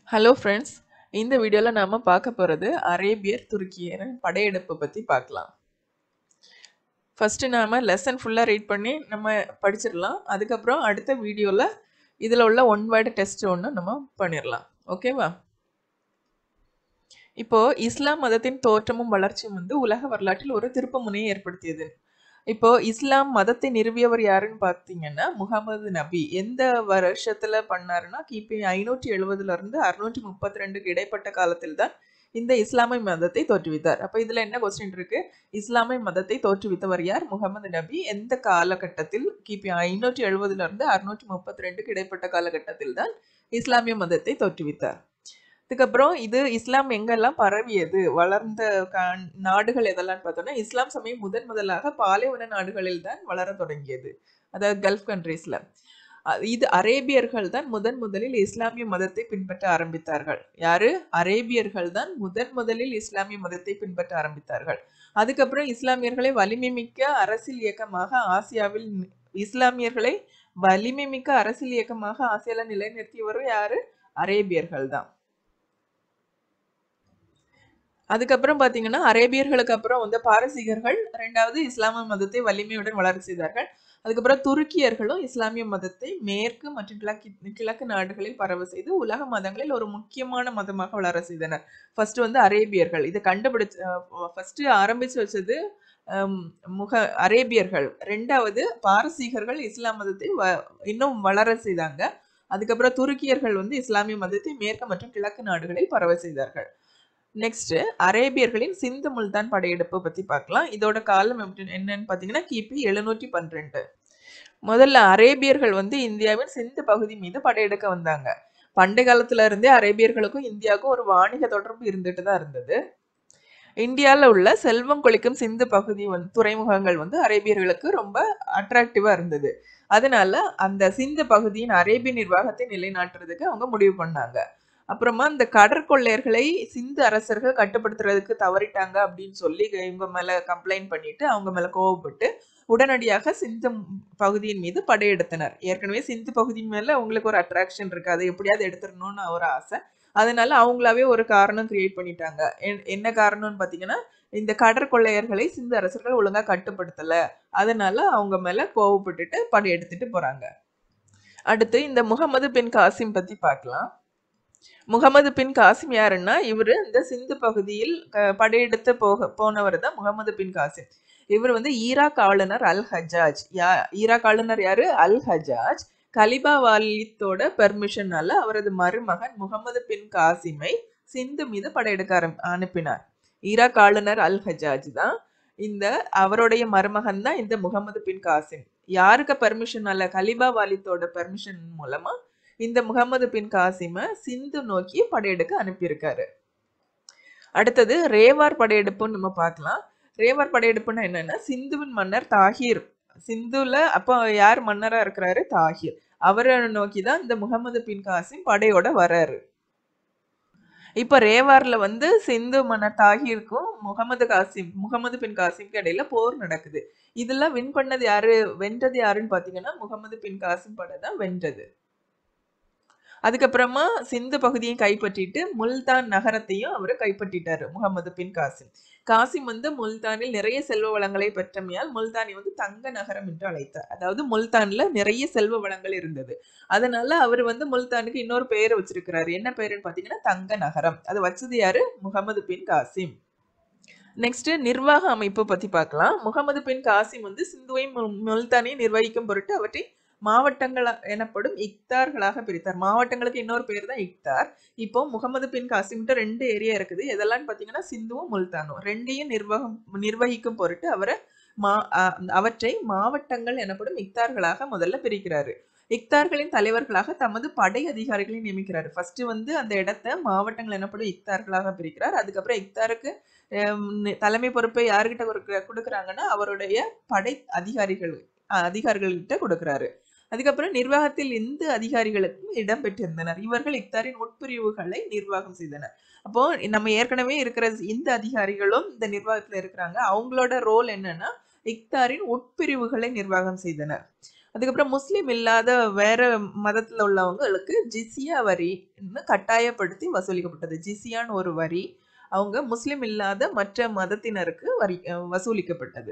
hello friends இந்த வீடியோவில் நாம் பார்க்க போகிறது அரேபியர் துருக்கியர் படையெடுப்பு பற்றி பார்க்கலாம் ஃபஸ்ட்டு நாம் லெசன் ஃபுல்லாக ரீட் பண்ணி நம்ம படிச்சிடலாம் அதுக்கப்புறம் அடுத்த வீடியோவில் இதில் உள்ள ஒன் வேர்டு டெஸ்ட் ஒன்று நம்ம பண்ணிடலாம் ஓகேவா இப்போ இஸ்லாம் மதத்தின் தோற்றமும் வளர்ச்சியும் வந்து உலக வரலாற்றில் ஒரு திருப்பு முனையை ஏற்படுத்தியது இப்போ இஸ்லாம் மதத்தை நிறுவியவர் யாருன்னு பார்த்தீங்கன்னா முகமது நபி எந்த வருஷத்துல பண்ணாருன்னா கிபி ஐநூற்றி எழுபதுல இருந்து அறுநூற்றி முப்பத்தி ரெண்டுக்கு இடைப்பட்ட காலத்தில் தான் இந்த இஸ்லாமிய மதத்தை தோற்றுவித்தார் அப்ப இதுல என்ன கொஸ்டின் இருக்கு இஸ்லாமிய மதத்தை தோற்றுவித்தவர் யார் முகமது நபி எந்த காலகட்டத்தில் கிபி ஐநூற்றி எழுபதுல இருந்து அறுநூற்றி முப்பத்தி ரெண்டுக்கு இடைப்பட்ட காலகட்டத்தில் தான் இஸ்லாமிய மதத்தை தோற்றுவித்தார் அதுக்கப்புறம் இது இஸ்லாம் எங்கெல்லாம் பரவியது வளர்ந்த நாடுகள் எதெல்லாம் பார்த்தோம்னா இஸ்லாம் சமயம் முதன் முதலாக பாலைவன நாடுகளில் தான் வளர தொடங்கியது அதாவது கல்ஃப் கண்ட்ரீஸ்ல இது அரேபியர்கள் தான் முதன் முதலில் இஸ்லாமிய மதத்தை பின்பற்ற ஆரம்பித்தார்கள் யாரு அரேபியர்கள் தான் முதன் முதலில் இஸ்லாமிய மதத்தை பின்பற்ற ஆரம்பித்தார்கள் அதுக்கப்புறம் இஸ்லாமியர்களை வலிமை மிக்க அரசியல் இயக்கமாக ஆசியாவில் இஸ்லாமியர்களை வலிமை மிக்க அரசியல் இயக்கமாக ஆசியால நிலைநிறுத்தியவரும் யாரு அரேபியர்கள் தான் அதுக்கப்புறம் பார்த்தீங்கன்னா அரேபியர்களுக்கு அப்புறம் வந்து பாரசீகர்கள் ரெண்டாவது இஸ்லாமிய மதத்தை வலிமையுடன் வளர செய்தார்கள் அதுக்கப்புறம் துருக்கியர்களும் இஸ்லாமிய மதத்தை மேற்கு மற்றும் கிழக்கு கிழக்கு நாடுகளில் பரவ செய்து உலக மதங்களில் ஒரு முக்கியமான மதமாக வளர செய்தனர் ஃபர்ஸ்ட் வந்து அரேபியர்கள் இதை கண்டுபிடிச்ச ஃபர்ஸ்ட் ஆரம்பிச்சு வச்சது முக அரேபியர்கள் ரெண்டாவது பாரசீகர்கள் இஸ்லாம் மதத்தை வ இன்னும் வளர செய்தாங்க அதுக்கப்புறம் துருக்கியர்கள் வந்து இஸ்லாமிய மதத்தை மேற்கு மற்றும் கிழக்கு நாடுகளில் பரவ செய்தார்கள் நெக்ஸ்ட் அரேபியர்களின் சிந்து முல்தான் படையெடுப்பு பத்தி பார்க்கலாம் இதோட காலம் என்னன்னு பாத்தீங்கன்னா கிபி எழுநூற்றி பன்னிரெண்டு முதல்ல அரேபியர்கள் வந்து இந்தியாவின் சிந்து பகுதி மீது படையெடுக்க வந்தாங்க பண்டை காலத்துல இருந்தே அரேபியர்களுக்கும் இந்தியாவுக்கும் ஒரு வாணிக தொடர்பு இருந்துட்டு தான் இருந்தது இந்தியாவில் உள்ள செல்வம் கொளிக்கும் சிந்து பகுதி வந்து துறைமுகங்கள் வந்து அரேபியர்களுக்கு ரொம்ப அட்ராக்டிவா இருந்தது அதனால அந்த சிந்து பகுதியின் அரேபிய நிர்வாகத்தை நிலைநாட்டுறதுக்கு அவங்க முடிவு பண்ணாங்க அப்புறமா இந்த கடற்கொள்ளையர்களை சிந்து அரசர்கள் கட்டுப்படுத்துறதுக்கு தவறிட்டாங்க அப்படின்னு சொல்லி இவங்க மேல கம்ப்ளைண்ட் பண்ணிட்டு அவங்க மேல கோவப்பட்டு உடனடியாக சிந்து பகுதியின் மீது படையெடுத்தனர் ஏற்கனவே சிந்து பகுதி மேல அவங்களுக்கு ஒரு அட்ராக்ஷன் இருக்கு அதை எப்படியாவது எடுத்துடணும்னு ஒரு ஆசை அதனால அவங்களாவே ஒரு காரணம் கிரியேட் பண்ணிட்டாங்க என்ன காரணம்னு பாத்தீங்கன்னா இந்த கடற்கொள்ளையர்களை சிந்து அரசர்கள் ஒழுங்கா கட்டுப்படுத்தல அதனால அவங்க மேல கோவப்பட்டுட்டு படையெடுத்துட்டு போறாங்க அடுத்து இந்த முகமது பின் காசிம் பத்தி பார்க்கலாம் முகமது பின் காசிம் யாருன்னா இவர் இந்த சிந்து பகுதியில் படையெடுத்து போக போனவர் தான் முகமது பின் காசிம் இவர் வந்து ஈராக் ஆளுநர் அல் ஹஜாஜ் யா ஈராக் ஆளுநர் யாரு அல் ஹஜாஜ் கலிபா வாலித்தோட பெர்மிஷனால அவரது மருமகன் முகமது பின் காசிமை சிந்து மீது படையெடுக்க அனுப்பினார் ஈராக் ஆளுநர் அல் ஹஜாஜ் தான் இந்த அவருடைய மருமகன் தான் இந்த முகமது பின் காசிம் யாருக்கு பெர்மிஷனால கலிபா வாலித்தோட பெர்மிஷன் மூலமா இந்த முகமது பின் காசிம சிந்து நோக்கி படையெடுக்க அனுப்பியிருக்காரு அடுத்தது ரேவார் படையெடுப்புன்னு நம்ம பார்க்கலாம் ரேவார் படையெடுப்புன்னா என்னன்னா சிந்துவின் மன்னர் தாகிர் சிந்துல அப்போ யார் மன்னரா இருக்கிறாரு தாகிர் அவரை நோக்கி தான் இந்த முகமது பின் காசிம் படையோட வர்றாரு இப்ப ரேவார்ல வந்து சிந்து மன்னர் தாகிருக்கும் முகமது காசிம் முகமது பின் காசிம்க்கு இடையில போர் நடக்குது இதெல்லாம் வின் பண்ணது யாரு வென்றது யாருன்னு பாத்தீங்கன்னா முகமது பின் காசிம் படை தான் வென்றது அதுக்கப்புறமா சிந்து பகுதியை கைப்பற்றிட்டு முல்தான் நகரத்தையும் அவர் கைப்பற்றிட்டாரு முகமது பின் காசிம் காசிம் வந்து முல்தானில் நிறைய செல்வ வளங்களை பெற்றமையால் முல்தானை வந்து தங்க நகரம் என்று அழைத்தார் அதாவது முல்தான்ல நிறைய செல்வ வளங்கள் இருந்தது அதனால அவர் வந்து முல்தானுக்கு இன்னொரு பெயரை வச்சிருக்கிறாரு என்ன பெயருன்னு பாத்தீங்கன்னா தங்க நகரம் அதை வச்சது யாரு முகமது பின் காசிம் நெக்ஸ்ட் நிர்வாக அமைப்பு பத்தி பார்க்கலாம் முகமது பின் காசிம் வந்து சிந்துவை முல்தானை நிர்வகிக்கும் பொருட்டு அவற்றை மாவட்டங்கள் எனப்படும் இக்தார்களாக பிரித்தார் மாவட்டங்களுக்கு இன்னொரு பேர் தான் இக்தார் இப்போ முகமது பின் காசிம்கிட்ட ரெண்டு ஏரியா இருக்குது எதெல்லாம் பார்த்தீங்கன்னா சிந்துவும் முல்தானும் ரெண்டையும் நிர்வாகம் நிர்வகிக்கும் பொருட்டு அவரை மா அவற்றை மாவட்டங்கள் எனப்படும் இக்தார்களாக முதல்ல பிரிக்கிறாரு இக்தார்களின் தலைவர்களாக தமது படை அதிகாரிகளை நியமிக்கிறார் ஃபர்ஸ்ட் வந்து அந்த இடத்த மாவட்டங்கள் எனப்படும் இக்தார்களாக பிரிக்கிறார் அதுக்கப்புறம் இக்தாருக்கு தலைமை பொறுப்பை யாருக்கிட்ட கொடுக்குறாங்கன்னா அவருடைய படை அதிகாரிகள் அதிகாரிகள்கிட்ட கொடுக்குறாரு அதுக்கப்புறம் நிர்வாகத்தில் எந்த அதிகாரிகளுக்கும் இடம் பெற்றிருந்தனர் இவர்கள் இக்தாரின் உட்பிரிவுகளை நிர்வாகம் செய்தனர் அப்போ நம்ம ஏற்கனவே இருக்கிற இந்த அதிகாரிகளும் இந்த நிர்வாகத்துல இருக்கிறாங்க அவங்களோட ரோல் என்னன்னா இக்தாரின் உட்பிரிவுகளை நிர்வாகம் செய்தனர் அதுக்கப்புறம் முஸ்லீம் இல்லாத வேற மதத்துல உள்ளவங்களுக்கு ஜிசியா வரின்னு கட்டாயப்படுத்தி வசூலிக்கப்பட்டது ஜிசியான்னு ஒரு வரி அவங்க முஸ்லீம் இல்லாத மற்ற மதத்தினருக்கு வரி அஹ் வசூலிக்கப்பட்டது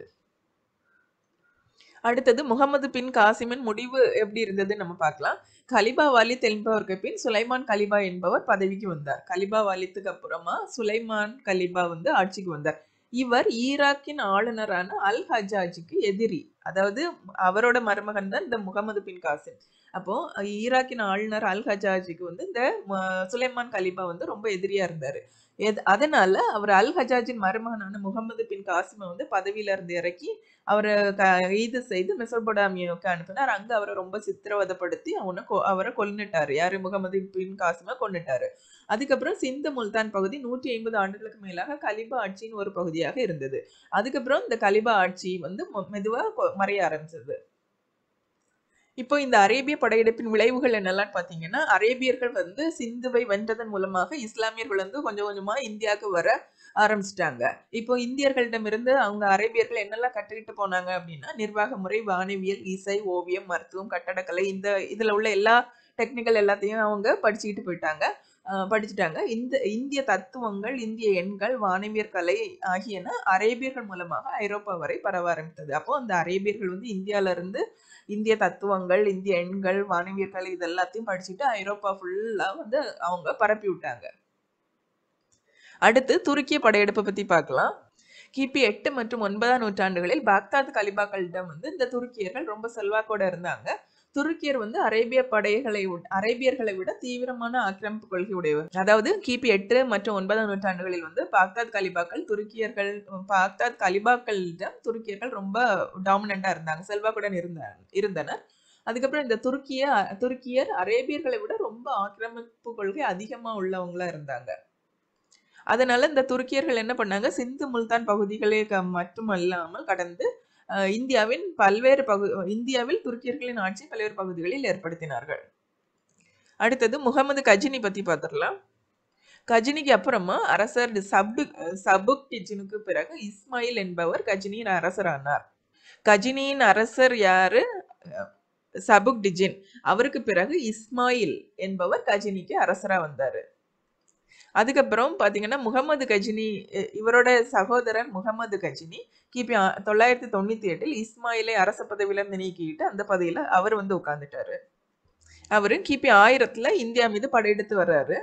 அடுத்தது முகமது பின் காசிமின் முடிவு எப்படி இருந்தது நம்ம பார்க்கலாம் கலிபா வாலித் என்பவருக்கு பின் சுலைமான் கலிபா என்பவர் பதவிக்கு வந்தார் கலிபா வாலித்துக்கு அப்புறமா சுலைமான் கலிபா வந்து ஆட்சிக்கு வந்தார் இவர் ஈராக்கின் ஆளுநரான அல் ஹஜாஜுக்கு எதிரி அதாவது அவரோட மருமகன் தான் இந்த முகமது பின் காசிம் அப்போ ஈராக்கின் ஆளுநர் அல் ஹஜாஜுக்கு வந்து இந்த ம- சுலைமான் கலிபா வந்து ரொம்ப எதிரியா இருந்தாரு எது அதனால அவர் அல் ஹஜாஜின் மருமகனான முகமது பின் காசிமை வந்து பதவியில இருந்து இறக்கி அவரை கைது செய்து மெசோபொடாமியாவுக்கு அனுப்பினார் அங்க அவரை ரொம்ப சித்திரவதைப்படுத்தி அவனை கொ- அவரை கொன்னுட்டாரு யாரு முகமது பின் காசிமை கொன்னுட்டாரு அதுக்கப்புறம் சிந்து முல்தான் பகுதி நூற்றி ஐம்பது ஆண்டுகளுக்கு மேலாக கலிபா ஆட்சியின் ஒரு பகுதியாக இருந்தது அதுக்கப்புறம் இந்த கலிபா ஆட்சி வந்து மொ- மெதுவா கொ- மறைய ஆரம்பிச்சது இப்போ இந்த அரேபிய படையெடுப்பின் விளைவுகள் என்னெல்லாம் பார்த்தீங்கன்னா அரேபியர்கள் வந்து சிந்துவை வென்றதன் மூலமாக இஸ்லாமியர்கள் வந்து கொஞ்சம் கொஞ்சமா இந்தியாவுக்கு வர ஆரம்பிச்சிட்டாங்க இப்போ இந்தியர்களிடமிருந்து அவங்க அரேபியர்கள் என்னெல்லாம் கற்றுக்கிட்டு போனாங்க அப்படின்னா நிர்வாக முறை வானவியல் இசை ஓவியம் மருத்துவம் கட்டடக்கலை இந்த இதுல உள்ள எல்லா டெக்னிக்கல் எல்லாத்தையும் அவங்க படிச்சுக்கிட்டு போயிட்டாங்க ஆஹ் படிச்சுட்டாங்க இந்த இந்திய தத்துவங்கள் இந்திய எண்கள் வானவியற் கலை ஆகியன அரேபியர்கள் மூலமாக ஐரோப்பா வரை பரவ ஆரம்பித்தது அப்போ அந்த அரேபியர்கள் வந்து இந்தியால இருந்து இந்திய தத்துவங்கள் இந்திய எண்கள் வானவியற் கலை இது எல்லாத்தையும் படிச்சுட்டு ஐரோப்பா ஃபுல்லா வந்து அவங்க பரப்பி விட்டாங்க அடுத்து துருக்கிய படையெடுப்பை பத்தி பார்க்கலாம் கிபி எட்டு மற்றும் ஒன்பதாம் நூற்றாண்டுகளில் பாக்தாத் கலிபாக்களிடம் வந்து இந்த துருக்கியர்கள் ரொம்ப செல்வாக்கோட இருந்தாங்க துருக்கியர் வந்து அரேபிய படைகளை விட- அரேபியர்களை விட தீவிரமான ஆக்கிரமிப்பு கொள்கை உடையவர் அதாவது கிபி எட்டு மற்றும் ஒன்பதாம் நூற்றாண்டுகளில் வந்து பாக்தாத் கலிபாக்கள் துருக்கியர்கள் பாக்தாத் கலிபாக்களிடம் துருக்கியர்கள் ரொம்ப டாமினண்டா இருந்தாங்க செல்வாக்குடன் இருந்த இருந்தனர் அதுக்கப்புறம் இந்த துருக்கிய துருக்கியர் அரேபியர்களை விட ரொம்ப ஆக்கிரமிப்பு கொள்கை அதிகமா உள்ளவங்களா இருந்தாங்க அதனால இந்த துருக்கியர்கள் என்ன பண்ணாங்க சிந்து முல்தான் பகுதிகளே க- மட்டுமல்லாமல் கடந்து அஹ், இந்தியாவின் பல்வேறு பகு இந்தியாவில் துருக்கியர்களின் ஆட்சி பல்வேறு பகுதிகளில் ஏற்படுத்தினார்கள் அடுத்தது முகமது கஜினி பத்தி பார்த்துடலாம் கஜினிக்கு அப்புறமா அரசர் சப்டு சபுக்டிஜினுக்கு பிறகு இஸ்மாயில் என்பவர் கஜினியின் அரசரானார் கஜினியின் அரசர் யாரு அஹ், சபுக்டிஜின் அவருக்கு பிறகு இஸ்மாயில் என்பவர் கஜினிக்கு அரசரா வந்தாரு அதுக்கப்புறம் பாத்தீங்கன்னா முகமது கஜினி இ- இவரோட சகோதரர் முகமது கஜினி கிபி ஆ- தொள்ளாயிரத்தி தொண்ணூத்தி எட்டில் இஸ்மாயிலை அரச பதவியில இருந்து நீக்கிட்டு அந்த பதவியில அவர் வந்து உட்கார்ந்துட்டாரு அவரு கிபி ஆயிரத்துல இந்தியா மீது படையெடுத்து வர்றாரு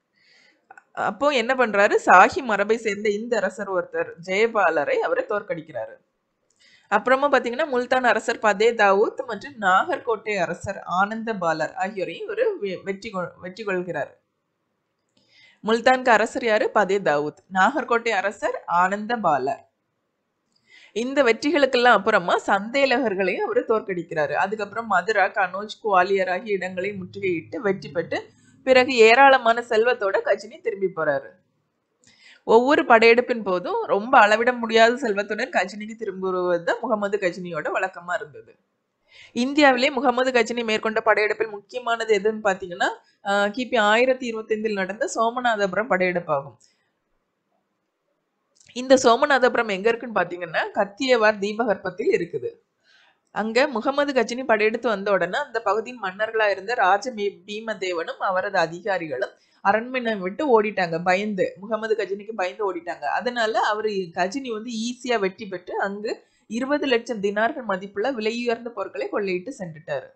அப்போ என்ன பண்றாரு சாஹி மரபை சேர்ந்த இந்த அரசர் ஒருத்தர் ஜெயபாலரை அவரை தோற்கடிக்கிறாரு அப்புறமா பாத்தீங்கன்னா முல்தான் அரசர் பதே தாவூத் மற்றும் நாகர்கோட்டை அரசர் ஆனந்த பாலர் ஆகியோரையும் இவர் வெற்றி கொள்- வெற்றி கொள்கிறார் முல்தான்கு அரசர் யாரு பதே தாவூத் நாகர்கோட்டை அரசர் ஆனந்த பாலர் இந்த வெற்றிகளுக்கெல்லாம் அப்புறமா சந்தேலகர்களையும் அவர் தோற்கடிக்கிறாரு அதுக்கப்புறம் மதுரா கனோஜ் குவாலியர் ஆகிய இடங்களை முற்றுகையிட்டு வெற்றி பெற்று பிறகு ஏராளமான செல்வத்தோட கஜினி திரும்பி போறாரு ஒவ்வொரு படையெடுப்பின் போதும் ரொம்ப அளவிட முடியாத செல்வத்துடன் கஜினிக்கு திரும்புவது முகமது கஜினியோட வழக்கமா இருந்தது இந்தியாவிலே முகமது கஜினி மேற்கொண்ட படையெடுப்பில் முக்கியமானது எதுன்னு பாத்தீங்கன்னா ஆஹ் கிபி ஆயிரத்தி இருபத்தி ஐந்தில் நடந்த சோமநாதபுரம் படையெடுப்பாகும் இந்த சோமநாதபுரம் எங்க இருக்குன்னு பாத்தீங்கன்னா கத்தியவார் தீபகற்பத்தில் இருக்குது அங்க முகமது கஜினி படையெடுத்து வந்த உடனே அந்த பகுதியின் மன்னர்களா இருந்த ராஜ பீ- பீமதேவனும் அவரது அதிகாரிகளும் அரண்மனை விட்டு ஓடிட்டாங்க பயந்து முகமது கஜினிக்கு பயந்து ஓடிட்டாங்க அதனால அவரு கஜினி வந்து ஈஸியா வெற்றி பெற்று அங்கு இருபது லட்சம் தினார்கள் மதிப்புள்ள விலையுயர்ந்த பொருட்களை கொள்ளையிட்டு சென்றுட்டாரு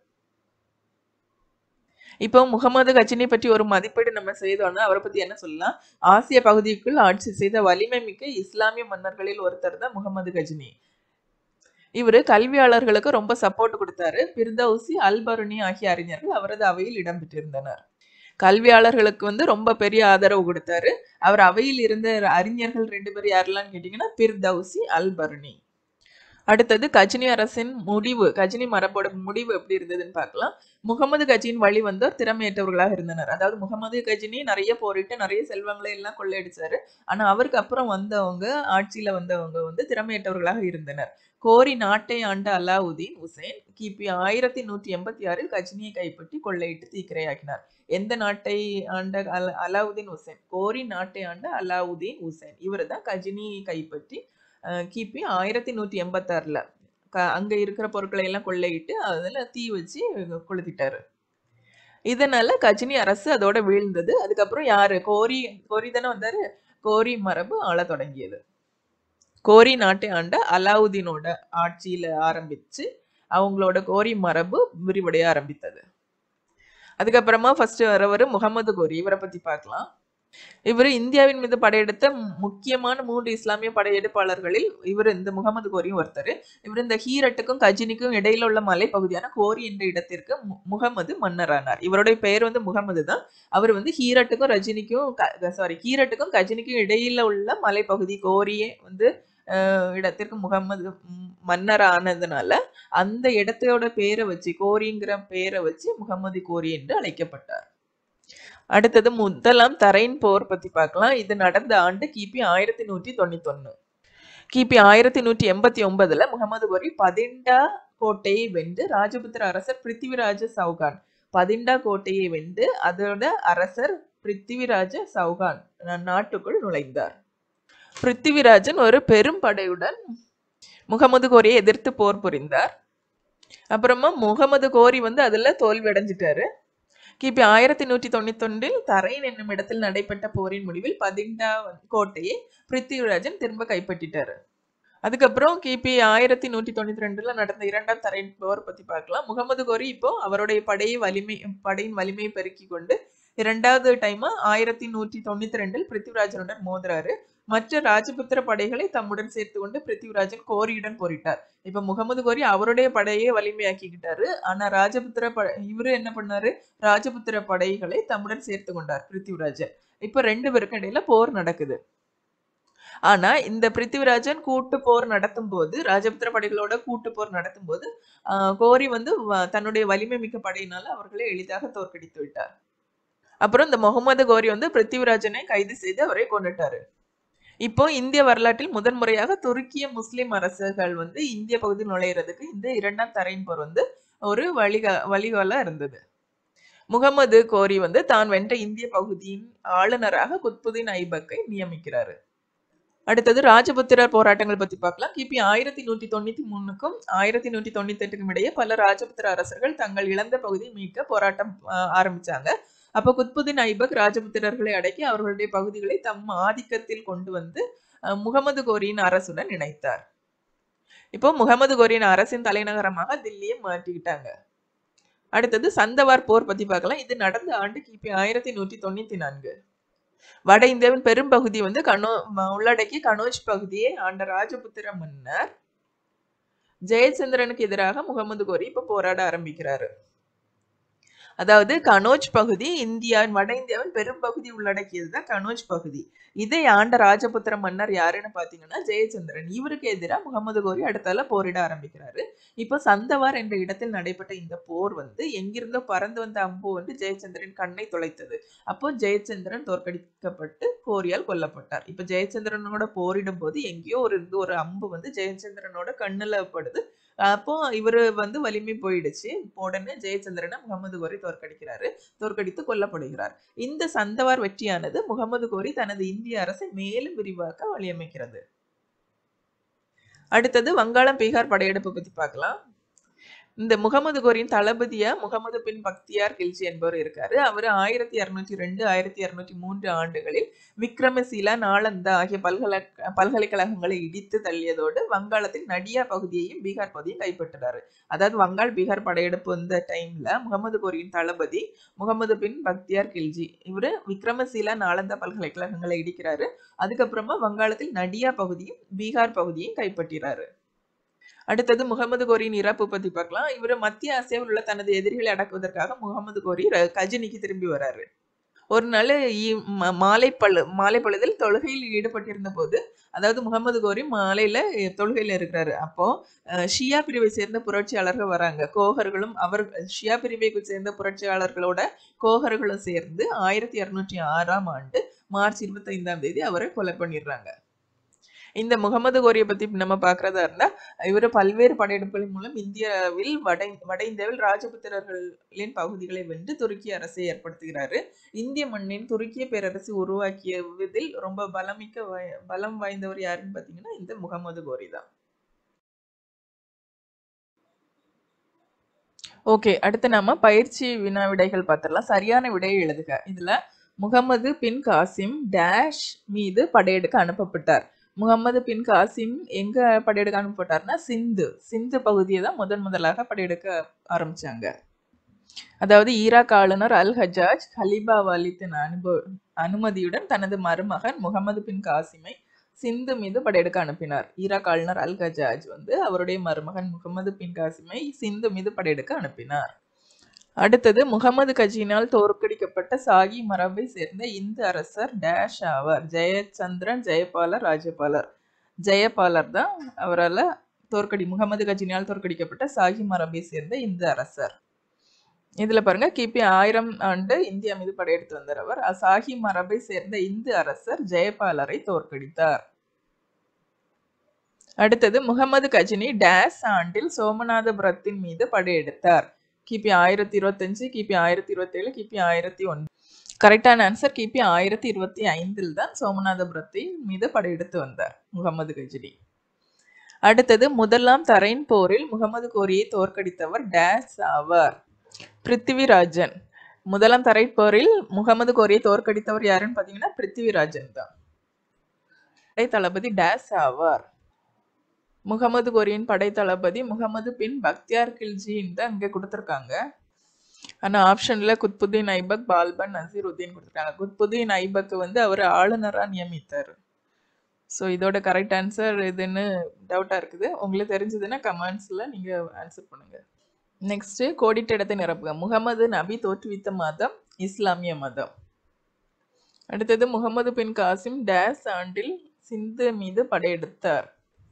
இப்போ முகமது கஜினி பற்றி ஒரு மதிப்பீடு நம்ம செய்தோம்னா அவரை பத்தி என்ன சொல்லலாம் ஆசிய பகுதிக்குள் ஆட்சி செய்த வலிமை மிக்க இஸ்லாமிய மன்னர்களில் ஒருத்தர் தான் முகமது கஜினி இவரு கல்வியாளர்களுக்கு ரொம்ப சப்போர்ட் கொடுத்தாரு பிர்தௌசி அல்பருனி ஆகிய அறிஞர்கள் அவரது அவையில் இடம்பெற்றிருந்தனர் கல்வியாளர்களுக்கு வந்து ரொம்ப பெரிய ஆதரவு கொடுத்தாரு அவர் அவையில் இருந்த அறிஞர்கள் ரெண்டு பேர் யாரெல்லாம் கேட்டீங்கன்னா பிர்தௌசி அல்பருனி அடுத்தது கஜினி அரசின் முடிவு கஜினி மரபோட முடிவு எப்படி இருந்ததுன்னு பார்க்கலாம் முகமது கஜின் வழி வந்தோர் திறமையற்றவர்களாக இருந்தனர் அதாவது முகமது கஜினி நிறைய போரிட்டு நிறைய செல்வங்களை எல்லாம் கொள்ளையடிச்சாரு ஆனா அவருக்கு அப்புறம் வந்தவங்க ஆட்சியில வந்தவங்க வந்து திறமையற்றவர்களாக இருந்தனர் கோரி நாட்டை ஆண்ட அலாவுதீன் உசேன் கிபி ஆயிரத்தி நூற்றி எண்பத்தி ஆறில் கஜினியை கைப்பற்றி கொள்ளையிட்டு தீக்கிரையாக்கினார் எந்த நாட்டை ஆண்ட அல அலாவுதீன் உசேன் கோரி நாட்டை ஆண்ட அலாவுதீன் உசேன் இவர் தான் கஜினியை கைப்பற்றி அஹ், கிபி ஆயிரத்தி நூற்றி எண்பத்தாறுல க- அங்க இருக்கிற பொருட்களை எல்லாம் கொள்ளையிட்டு அதுல தீ வச்சு கொளுத்திட்டாரு இதனால கஜினி அரசு அதோட வீழ்ந்தது அதுக்கப்புறம் யாரு கோரி கோரி தானே வந்தாரு கோரி மரபு ஆள தொடங்கியது கோரி நாட்டை ஆண்ட அலாவுதீனோட ஆட்சியில ஆரம்பிச்சு அவங்களோட கோரி மரபு விரிவடைய ஆரம்பித்தது அதுக்கப்புறமா ஃபர்ஸ்ட் வரவர் முகமது கோரி இவரை பத்தி பார்க்கலாம் இவர் இந்தியாவின் மீது படையெடுத்த மு- முக்கியமான மூன்று இஸ்லாமிய படையெடுப்பாளர்களில் இவர் இந்த முகமது கோரியும் ஒருத்தர் இவர் இந்த ஹீரட்டுக்கும் கஜினிக்கும் இடையில உள்ள மலைப்பகுதியான கோரி என்ற இடத்திற்கு மு- முகமது மன்னரானார் இவருடைய பெயர் வந்து முகமது தான் அவர் வந்து ஹீரட்டுக்கும் ரஜினிக்கும் சாரி ஹீரட்டுக்கும் கஜினிக்கும் இடையில உள்ள மலைப்பகுதி கோரியே வந்து அஹ், இடத்திற்கு முகமது ம், மன்னர் ஆனதுனால அந்த இடத்தோட பேரை வச்சு கோரிங்கிற பேரை வச்சு முகமது கோரி என்று அழைக்கப்பட்டார் அடுத்தது முதலாம் தரைன் போர் பத்தி பார்க்கலாம் இது நடந்த ஆண்டு கிபி ஆயிரத்தி நூற்றி தொண்ணூத்தொன்னு கிபி ஆயிரத்தி நூற்றி எண்பத்தி ஒன்பதுல முகமது கோரி பதிண்டா கோட்டையை வென்று ராஜபுத்திர அரசர் பிருத்திவிராஜ சௌகான் பதிண்டா கோட்டையை வென்று அதோட அரசர் பிருத்திவிராஜ சௌகான் நா- நாட்டுக்குள் நுழைந்தார் பிருத்திவிராஜன் ஒரு பெரும் படையுடன் முகமது கோரியை எதிர்த்து போர் புரிந்தார் அப்புறமா முகமது கோரி வந்து அதுல தோல்வி அடைஞ்சிட்டாரு கிபி ஆயிரத்தி நூற்றி தொண்ணூத்தொன்றில் தரைன் என்னும் இடத்தில் நடைபெற்ற போரின் முடிவில் பதிண்டா கோட்டையை பிருத்திவிராஜன் திரும்ப கைப்பற்றிட்டாரு அதுக்கப்புறம் கிபி ஆயிரத்தி நூற்றி தொண்ணூத்தி ரெண்டுல நடந்த இரண்டாம் தரைன் போர் பத்தி பார்க்கலாம் முகமது கோரி இப்போ அவருடைய படையை வலிமை படையின் வலிமையை பெருக்கி கொண்டு இரண்டாவது டைமா ஆயிரத்தி நூற்றி தொண்ணூத்தி ரெண்டில் பிருத்திவிராஜனுடன் மோதுறாரு மற்ற ராஜபுத்திர படைகளை தம்முடன் சேர்த்து கொண்டு பிருத்திவிராஜன் கோரியுடன் போரிட்டார் இப்ப முகமது கோரி அவருடைய படையை வலிமையாக்கிக்கிட்டாரு ஆனா ராஜபுத்திர ப இவரு என்ன பண்ணாரு ராஜபுத்திர படைகளை தம்முடன் சேர்த்து கொண்டார் பிருத்திவிராஜன் இப்ப ரெண்டு பேருக்கும் இடையில போர் நடக்குது ஆனா இந்த பிருத்திவிராஜன் கூட்டு போர் நடத்தும் போது ராஜபுத்திர படைகளோட கூட்டு போர் நடத்தும் போது ஆஹ் கோரி வந்து வ- தன்னுடைய வலிமை மிக்க படையினால அவர்களை எளிதாக தோற்கடித்து விட்டார் அப்புறம் இந்த முகமது கோரி வந்து பிருத்திவிராஜனை கைது செய்து அவரை கொண்டுட்டாரு இப்போ இந்திய வரலாற்றில் முதன்முறையாக துருக்கிய முஸ்லிம் அரசுகள் வந்து இந்திய பகுதியில் நுழையிறதுக்கு இந்த இரண்டாம் தரையின் போர் வந்து ஒரு வழிகா வழிகாலா இருந்தது முகமது கோரி வந்து தான் வென்ற இந்திய பகுதியின் ஆளுநராக குத்புதீன் ஐபக்கை நியமிக்கிறாரு அடுத்தது ராஜபுத்திரர் போராட்டங்கள் பத்தி பார்க்கலாம் கிபி ஆயிரத்தி நூற்றி தொண்ணூத்தி மூணுக்கும் ஆயிரத்தி நூற்றி தொண்ணூத்தி எட்டுக்கும் இடையே பல ராஜபுத்திர அரசர்கள் தங்கள் இழந்த பகுதியை மீட்க போராட்டம் ஆஹ், ஆரம்பிச்சாங்க அப்ப குத்புதீன் ஐபக் ராஜபுத்திரர்களை அடக்கி அவர்களுடைய பகுதிகளை தம் ஆதிக்கத்தில் கொண்டு வந்து அஹ், முகமது கோரியின் அரசுடன் இணைத்தார் இப்போ முகமது கோரியின் அரசின் தலைநகரமாக தில்லியை மாற்றிக்கிட்டாங்க அடுத்தது சந்தவார் போர் பத்தி பார்க்கலாம் இது நடந்த ஆண்டு கிபி ஆயிரத்தி நூற்றி தொண்ணூத்தி நான்கு வட இந்தியாவின் பெரும்பகுதி வந்து கனோ ம- உள்ளடக்கி கனோஜ் பகுதியை ஆண்ட ராஜபுத்திர மன்னர் ஜெயச்சந்திரனுக்கு எதிராக முகமது கோரி இப்ப போராட ஆரம்பிக்கிறாரு அதாவது கனோஜ் பகுதி இந்தியாவின் வட இந்தியாவின் பெரும்பகுதி உள்ளடக்கியதுதான் கனோஜ் பகுதி இதை ஆண்ட ராஜபுத்திர மன்னர் யாருன்னு பாத்தீங்கன்னா ஜெயச்சந்திரன் இவருக்கு எதிராக முகமது கோரி அடுத்தால போரிட ஆரம்பிக்கிறாரு இப்போ சந்தவார் என்ற இடத்தில் நடைபெற்ற இந்த போர் வந்து எங்கிருந்தோ பறந்து வந்த அம்பு வந்து ஜெயச்சந்திரன் கண்ணை தொலைத்தது அப்போ ஜெயச்சந்திரன் தோற்கடிக்கப்பட்டு கோரியால் கொல்லப்பட்டார் இப்போ ஜெயச்சந்திரனோட போரிடும் போது எங்கேயோ ஒரு இது ஒரு அம்பு வந்து ஜெயச்சந்திரனோட கண்ணுல படுது அப்போ இவரு வந்து வலிமை போயிடுச்சு உடனே ஜெயச்சந்திரனை முகமது கோரி தோற்கடிக்கிறாரு தோற்கடித்து கொல்லப்படுகிறார் இந்த சந்தவார் வெற்றியானது முகமது கோரி தனது இந்திய அரசை மேலும் விரிவாக்க வழியமைக்கிறது அடுத்தது வங்காளம் பீகார் படையெடுப்பு பத்தி பார்க்கலாம் இந்த முகமது கோரியின் தளபதியா முகமது பின் பக்தியார் கில்ஜி என்பவர் இருக்காரு அவர் ஆயிரத்தி இருநூற்றி ரெண்டு ஆயிரத்தி இருநூற்றி மூன்று ஆண்டுகளில் விக்ரமசீலா நாளந்தா ஆகிய பல்கலை பல்கலைக்கழகங்களை இடித்து தள்ளியதோடு வங்காளத்தின் நடியா பகுதியையும் பீகார் பகுதியும் கைப்பற்றினாரு அதாவது வங்காள் பீகார் படையெடுப்பு வந்த டைம்ல முகமது கோரியின் தளபதி முகமது பின் பக்தியார் கில்ஜி இவரு விக்ரமசீலா நாளந்தா பல்கலைக்கழகங்களை இடிக்கிறாரு அதுக்கப்புறமா வங்காளத்தில் நடியா பகுதியும் பீகார் பகுதியும் கைப்பற்றிறாரு அடுத்தது முகமது கோரியின் இறப்பு பத்தி பார்க்கலாம் இவர் மத்திய ஆசியாவில் உள்ள தனது எதிரிகளை அடக்குவதற்காக முகமது கோரி ர- கஜினிக்கு திரும்பி வராரு ஒரு நாள் ஈ- ம- மாலை பழு மாலை பொழுதில் தொழுகையில் ஈடுபட்டிருந்த போது அதாவது முகமது கோரி மாலையில அஹ், தொழுகையில இருக்கிறாரு அப்போ அஹ், ஷியா பிரிவை சேர்ந்த புரட்சியாளர்கள் வராங்க கோகர்களும் அவர் ஷியா பிரிவை சேர்ந்த புரட்சியாளர்களோட கோகர்களும் சேர்ந்து ஆயிரத்தி இருநூற்றி ஆறாம் ஆண்டு மார்ச் இருபத்தி ஐந்தாம் தேதி அவரை கொலை பண்ணிடுறாங்க இந்த முகமது கோரியை பத்தி நம்ம பார்க்கறதா இருந்தா இவர் பல்வேறு படையெடுப்புகளின் மூலம் இந்தியாவில் வட வட இந்தியாவில் ராஜபுத்திரர்களின் பகுதிகளை வென்று துருக்கிய அரசை ஏற்படுத்துகிறாரு இந்திய மண்ணின் துருக்கிய பேரரசு உருவாக்கியதில் ரொம்ப பலமிக்க வ- பலம் வாய்ந்தவர் யாருன்னு பாத்தீங்கன்னா இந்த முகமது கோரி தான் ஓகே அடுத்து நாம பயிற்சி வினா விடைகள் பார்த்துடலாம் சரியான விடையை எழுதுக இதுல முகமது பின் காசிம் டேஷ் மீது படையெடுக்க அனுப்பப்பட்டார் முகமது பின் காசிம் எங்க படையெடுக்க அனுப்பப்பட்டார்னா சிந்து சிந்து பகுதியை தான் முதன் முதலாக படையெடுக்க ஆரம்பிச்சாங்க அதாவது ஈராக் ஆளுநர் அல் ஹஜாஜ் ஹலீபா வாலித்தின் அனுபவ அனுமதியுடன் தனது மருமகன் முகமது பின் காசிமை சிந்து மீது படையெடுக்க அனுப்பினார் ஈராக் ஆளுநர் அல் ஹஜாஜ் வந்து அவருடைய மருமகன் முகமது பின் காசிமை சிந்து மீது படையெடுக்க அனுப்பினார் அடுத்தது முகமது கஜினால் தோற்கடிக்கப்பட்ட சாகி மரபை சேர்ந்த இந்து அரசர் டேஷ் ஆவார் ஜெயச்சந்திரன் ஜெயபாலர் ராஜபாலர் ஜெயபாலர் தான் அவரால் தோற்கடி முகமது கஜினால் தோற்கடிக்கப்பட்ட சாகி மரபை சேர்ந்த இந்து அரசர் இதுல பாருங்க கிபி ஆயிரம் ஆண்டு இந்தியா மீது படையெடுத்து வந்தார் அவர் சாகி மரபை சேர்ந்த இந்து அரசர் ஜெயபாலரை தோற்கடித்தார் அடுத்தது முகமது கஜினி டேஸ் ஆண்டில் சோமநாதபுரத்தின் மீது படையெடுத்தார் கிபி ஆயிரத்தி இருபத்தஞ்சு கிபி ஆயிரத்தி இருபத்தேழு கிபி ஆயிரத்தி ஒன்று கரெக்டான ஆன்சர் கிபி ஆயிரத்தி இருபத்தி ஐந்தில் தான் சோமநாதபுரத்தின் மீது படையெடுத்து வந்தார் முகமது கஜினி அடுத்தது முதலாம் தரைன் போரில் முகமது கோரியை தோற்கடித்தவர் டேஸ் ஆவார் பிருத்திவிராஜன் முதலாம் தரைப்போரில் முகமது கோரியை தோற்கடித்தவர் யாருன்னு பார்த்தீங்கன்னா பிருத்திவிராஜன் தான் படை தளபதி டேஸ் ஆவார் முகமது கோரியின் படை தளபதி முகமது பின் பக்தியார் கில்ஜின்னு தான் இங்கே கொடுத்துருக்காங்க ஆனால் ஆப்ஷனில் குத்புதீன் ஐபக் பால்பன் நசீருத்தீன் கொடுத்துருக்காங்க குத்புதீன் ஐபக் வந்து அவர் ஆளுநராக நியமித்தார் ஸோ இதோட கரெக்ட் ஆன்சர் எதுன்னு டவுட்டாக இருக்குது உங்களுக்கு தெரிஞ்சதுன்னா கமெண்ட்ஸில் நீங்கள் ஆன்சர் பண்ணுங்கள் நெக்ஸ்ட் கோடிட்ட இடத்தை நிரப்புக முகமது நபி தோற்றுவித்த மதம் இஸ்லாமிய மதம் அடுத்தது முகமது பின் காசிம் டேஸ் ஆண்டில் சிந்து மீது படையெடுத்தார்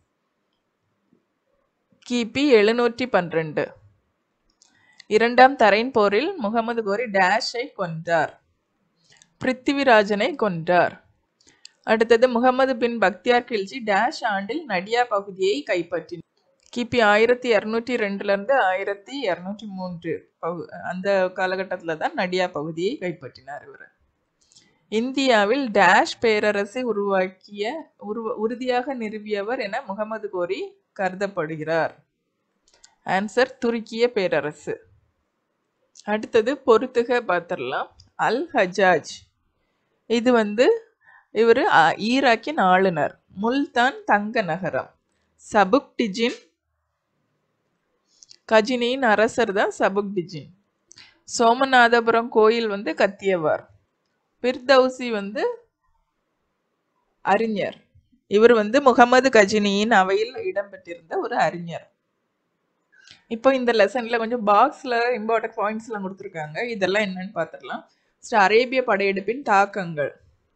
கிபி எழுநூற்றி பன்னிரண்டு இரண்டாம் தரைன் போரில் முகமது கோரி டேஷை கொன்றார் பிருத்திவிராஜனை கொன்றார் அடுத்தது முகமது பின் பக்தியார் கில்ஜி டேஷ் ஆண்டில் நடியா பகுதியை கைப்பற்றினார் கிபி ஆயிரத்தி இரநூற்றி ரெண்டுலேருந்து ஆயிரத்தி இரநூற்றி மூன்று பகு அந்த காலகட்டத்தில் தான் நடியா பகுதியை கைப்பற்றினார் இவர் இந்தியாவில் டேஷ் பேரரசை உருவாக்கிய உருவ உறுதியாக நிறுவியவர் என முகமது கோரி கருதப்படுகிறார் ஆன்சர் துருக்கிய பேரரசு அடுத்தது பொறுத்துக பார்த்துடலாம் அல் ஹஜாஜ் இது வந்து இவர் ஈராக்கின் ஆளுநர் முல்தான் தங்க நகரம் சபுக்டிஜின் கஜினியின் அரசர் தான் சபுக்டிஜின் சோமநாதபுரம் கோயில் வந்து கத்தியவார் பிர்தௌசி வந்து அறிஞர் இவர் வந்து முகமது கஜினியின் அவையில் இடம்பெற்றிருந்த ஒரு அறிஞர் இப்போ இந்த லெசன்ல கொஞ்சம் பாக்ஸ்ல இம்பார்ட்டன்ட் பாயிண்ட்ஸ் எல்லாம் கொடுத்துருக்காங்க இதெல்லாம் என்னன்னு பார்த்துடலாம் ஃபர்ஸ்ட் அரேபிய படையெடுப்பின் தாக்கங்கள்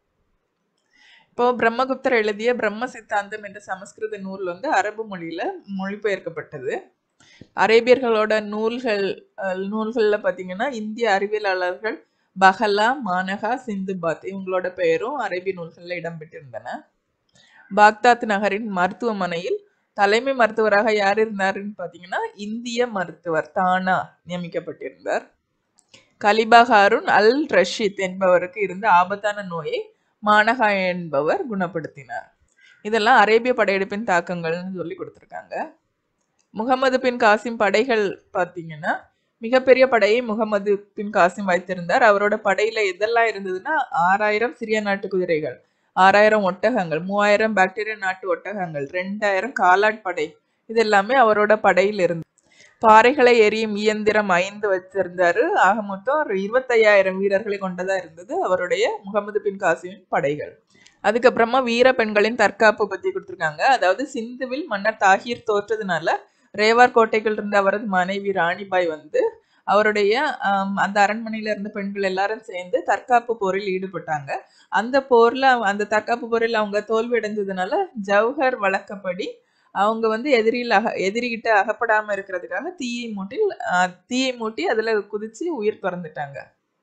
இப்போ பிரம்மகுப்தர் எழுதிய பிரம்ம சித்தாந்தம் என்ற சமஸ்கிருத நூல் வந்து அரபு மொழியில மொழிபெயர்க்கப்பட்டது அரேபியர்களோட நூல்கள் நூல்கள்ல பார்த்தீங்கன்னா இந்திய அறிவியலாளர்கள் பஹலா மானகா சிந்துபாத் இவங்களோட பெயரும் அரேபிய நூல்களில் இடம்பெற்றிருந்தன பாக்தாத் நகரின் மருத்துவமனையில் தலைமை மருத்துவராக யார் இருந்தாருன்னு பார்த்தீங்கன்னா இந்திய மருத்துவர் தானா நியமிக்கப்பட்டிருந்தார் கலிபா ஹாரூன் அல் ரஷீத் என்பவருக்கு இருந்த ஆபத்தான நோயை மானகா என்பவர் குணப்படுத்தினார் இதெல்லாம் அரேபிய படையெடுப்பின் தாக்கங்கள்னு சொல்லி கொடுத்துருக்காங்க முகமது பின் காசிம் படைகள் பார்த்தீங்கன்னா மிகப்பெரிய படையை முகமது பின் காசிம் வைத்திருந்தார் அவரோட படையில எதெல்லாம் இருந்ததுன்னா ஆறாயிரம் சிறிய நாட்டு குதிரைகள் ஆறாயிரம் ஒட்டகங்கள் மூவாயிரம் பாக்டீரியா நாட்டு ஒட்டகங்கள் ரெண்டாயிரம் காலாட் படை இது எல்லாமே அவரோட படையில் இருந்து பாறைகளை எரியும் இயந்திரம் ஐந்து வச்சிருந்தாரு ஆக மொத்தம் ஒரு இருபத்தையாயிரம் வீரர்களை கொண்டதா இருந்தது அவருடைய முகமது பின் காசிமின் படைகள் அதுக்கப்புறமா வீர பெண்களின் தற்காப்பு பத்தி கொடுத்துருக்காங்க அதாவது சிந்துவில் மன்னர் தாகீர் தோற்றதுனால ரேவார் கோட்டைகள் இருந்த அவரது மனைவி ராணிபாய் வந்து அவருடைய அந்த அரண்மனையில இருந்த பெண்கள் எல்லாரும் சேர்ந்து தற்காப்பு போரில் ஈடுபட்டாங்க அந்த போர்ல அந்த தற்காப்பு போரில் அவங்க தோல்வி அடைஞ்சதுனால ஜவஹர் வழக்கப்படி அவங்க வந்து எதிரியில் அக எதிரிகிட்ட அகப்படாம இருக்கிறதுக்காக தீயை மூட்டில் தீயை மூட்டி அதுல குதிச்சு உயிர் பிறந்துட்டாங்க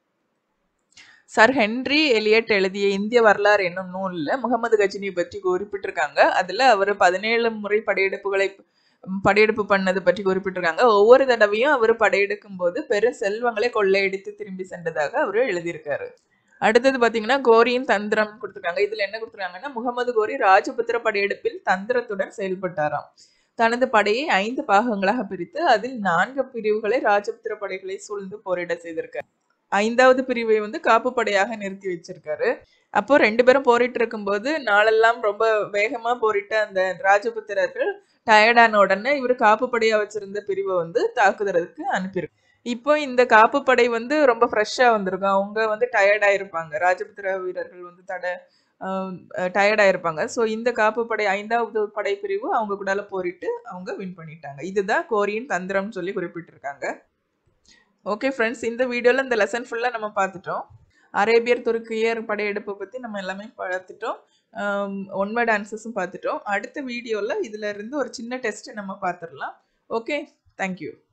சர் ஹென்றி எலியட் எழுதிய இந்திய வரலாறு என்னும் நூல்ல முகமது கஜினியை பற்றி குறிப்பிட்டிருக்காங்க அதுல அவர் பதினேழு முறை படையெடுப்புகளை படையெடுப்பு பண்ணது பற்றி குறிப்பிட்டிருக்காங்க ஒவ்வொரு தடவையும் அவர் படையெடுக்கும் போது பெரும் செல்வங்களை கொள்ளையடித்து திரும்பி சென்றதாக அவர் எழுதியிருக்காரு அடுத்தது பாத்தீங்கன்னா கோரியின் தந்திரம் கொடுத்துருக்காங்க இதுல என்ன கொடுத்துருக்காங்கன்னா முகமது கோரி ராஜபுத்திர படையெடுப்பில் தந்திரத்துடன் செயல்பட்டாராம் தனது படையை ஐந்து பாகங்களாக பிரித்து அதில் நான்கு பிரிவுகளை ராஜபுத்திர படைகளை சூழ்ந்து போரிட செய்திருக்காரு ஐந்தாவது பிரிவை வந்து காப்பு படையாக நிறுத்தி வச்சிருக்காரு அப்போ ரெண்டு பேரும் போரிட்டு இருக்கும்போது நாளெல்லாம் ரொம்ப வேகமா போரிட்ட அந்த ராஜபுத்திரர்கள் டயர்டான உடனே இவர் காப்பு படையா வச்சிருந்த பிரிவை வந்து தாக்குதலுக்கு அனுப்பியிருக்கு இப்போ இந்த காப்பு படை வந்து ரொம்ப ஃப்ரெஷ்ஷா வந்திருக்கும் அவங்க வந்து டயர்டா இருப்பாங்க ராஜபுத்திர வீரர்கள் வந்து தட டயர்டா இருப்பாங்க ஸோ இந்த காப்பு படை ஐந்தாவது படை பிரிவு அவங்க கூடால போரிட்டு அவங்க வின் பண்ணிட்டாங்க இதுதான் கோரியின் தந்திரம்னு சொல்லி குறிப்பிட்டிருக்காங்க ஓகே ஃப்ரெண்ட்ஸ் இந்த வீடியோவில் இந்த லெசன் ஃபுல்லாக நம்ம பார்த்துட்டோம் அரேபியர் துருக்கியர் படையெடுப்பை பற்றி நம்ம எல்லாமே பார்த்துட்டோம் ஒன் வேர்ட் ஆன்சர்ஸும் பார்த்துட்டோம் அடுத்த வீடியோவில் இதில் இருந்து ஒரு சின்ன டெஸ்ட் நம்ம பார்த்துடலாம் ஓகே தேங்க்யூ